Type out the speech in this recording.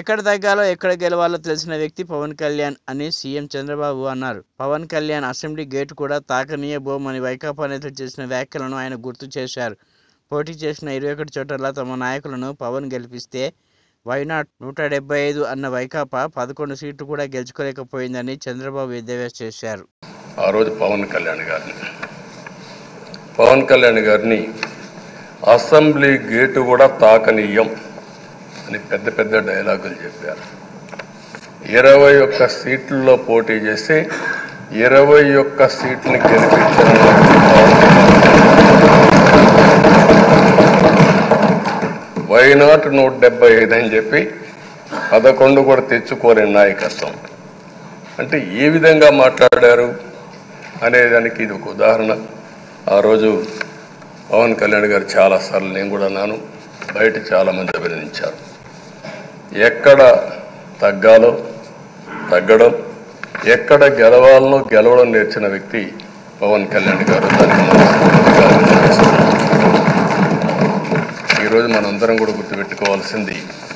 ఎక్కడ తగ్గాలో ఎక్కడ గెలవాలో తెలిసిన వ్యక్తి పవన్ కళ్యాణ్ అని సీఎం చంద్రబాబు అన్నారు పవన్ కళ్యాణ్ అసెంబ్లీ గేటు కూడా తాకనీయబోమని వైకాపా నేతలు చేసిన వ్యాఖ్యలను ఆయన గుర్తు చేశారు పోటీ చేసిన ఇరవై ఒకటి చోట్ల తమ నాయకులను పవన్ గెలిపిస్తే వైనాట్ నూట డెబ్బై ఐదు అన్న వైకాపా పదకొండు సీట్లు కూడా గెలుచుకోలేకపోయిందని చంద్రబాబు ఎద్దేవా చేశారు ఆ రోజు పవన్ కళ్యాణ్ గారిని పవన్ కళ్యాణ్ గారిని అసెంబ్లీ గేటు కూడా తాకనీయం అని పెద్ద పెద్ద డైలాగులు చెప్పారు ఇరవై ఒక్క సీట్లలో పోటీ చేసి ఇరవై ఒక్క సీట్ని గెలిపించిన వైనాట్ నూట డెబ్బై ఐదు అని చెప్పి పదకొండు కూడా తెచ్చుకోలేని నాయకత్వం అంటే ఏ విధంగా మాట్లాడారు అనేదానికి ఇది ఒక ఉదాహరణ ఆ రోజు పవన్ కళ్యాణ్ గారు చాలాసార్లు నేను కూడా అన్నాను బయట చాలామంది అభినందించారు ఎక్కడ తగ్గాలో తగ్గడం ఎక్కడ గెలవాలనో గెలవడం నేర్చిన వ్యక్తి పవన్ కళ్యాణ్ గారు దానికి మనస్ఫూర్తిగా అభినందిస్తున్నాను. ఈరోజు మనందరం కూడా గుర్తుపెట్టుకోవాల్సింది